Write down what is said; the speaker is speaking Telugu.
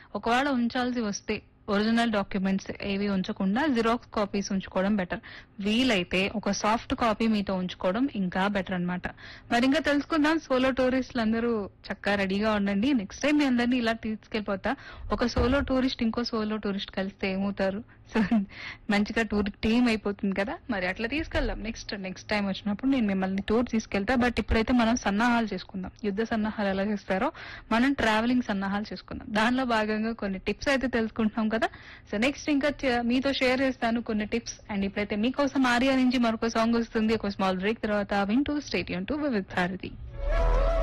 ఒకవేళ ఉంచాల్సి వస్తే ఒరిజినల్ డాక్యుమెంట్స్ ఏవి ఉంచకుండా జిరాక్స్ కాపీస్ ఉంచుకోవడం బెటర్ వీలైతే ఒక సాఫ్ట్ కాపీ మీతో ఉంచుకోవడం ఇంకా బెటర్ అన్నమాట మరి ఇంకా తెలుసుకుందాం సోలో టూరిస్టులు అందరూ చక్కగా రెడీగా ఉండండి నెక్స్ట్ టైం మీ అందరినీ ఇలా తీసుకెళ్ళిపోతా ఒక సోలో టూరిస్ట్ ఇంకో సోలో టూరిస్ట్ కలిస్తే ఏమవుతారు సో మంచిగా టూర్ టీమ్ అయిపోతుంది కదా మరి అట్లా తీసుకెళ్దాం నెక్స్ట్ నెక్స్ట్ టైం వచ్చినప్పుడు నేను మిమ్మల్ని టూర్ తీసుకెళ్తా బట్ ఇప్పుడైతే మనం సన్నాహాలు చేసుకుందాం యుద్ధ సన్నాహాలు ఎలా చేస్తారో మనం ట్రావెలింగ్ సన్నాహాలు చేసుకుందాం దానిలో భాగంగా కొన్ని టిప్స్ అయితే తెలుసుకుంటున్నాం కదా సో నెక్స్ట్ ఇంకా చ- మీతో షేర్ చేస్తాను కొన్ని టిప్స్ అండ్ ఇప్పుడైతే మీకోసం ఆర్యా నుంచి మరొక సాంగ్ వస్తుంది ఒక స్మాల్ బ్రేక్ తర్వాత వింటూ స్టేడియం టు విత్ భారతి